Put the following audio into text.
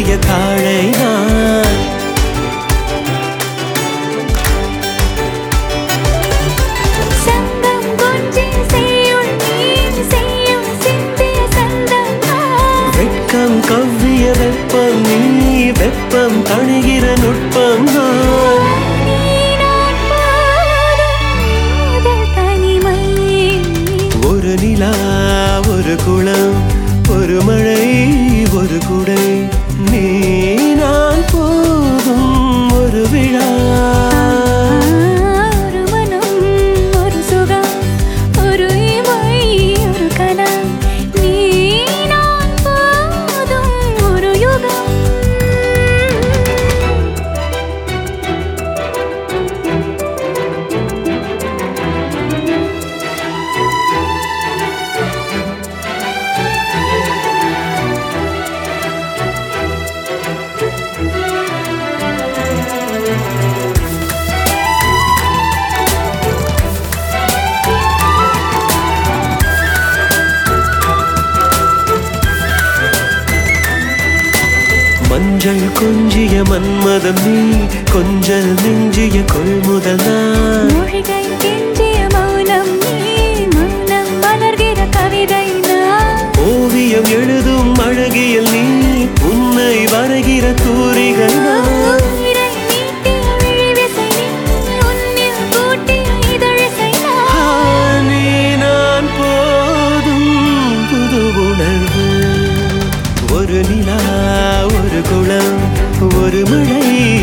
கவ்விய காளை நான் சங்கம் கொஞ்சி செய்யுள் நீ செய்யும் சிந்திய சந்தம் நான். வெட்கம் கவ்விய வெப்பம் நீ வெப்பம் தணிகிற நுட்பம் நான் நீ நான் பாடும் முதல் தனிமை ஒரு நிலா ஒரு குளம் ஒரு மழை ஒரு குடை நீ நான் போதும் ஒரு விழா ஒரு மனம் ஒரு சுகம் ஒரு இமை ஒரு கணம் நீ நான் போதும் ஒரு யுகம் மஞ்சள் கொஞ்சிய மன்மதம் நீ கொஞ்சல் நெஞ்சிய கொள்முதல் நான் மொழிகை கெஞ்சிய மௌனம் நீ மௌனம் மலர்கிற கவிதை நான் ஓவியம் எழுதும் அழகியல் நீ உன்னை வரைகிற தூரிகை நான் உயிரை நீட்டிய விழிவிசை நீ உன்னில் கூட்டிய இதழிசை நான் ஆ, நீ நான் போதும் புது உணர்வு ஒரு நிலா ஒரு குளம் ஒரு மழை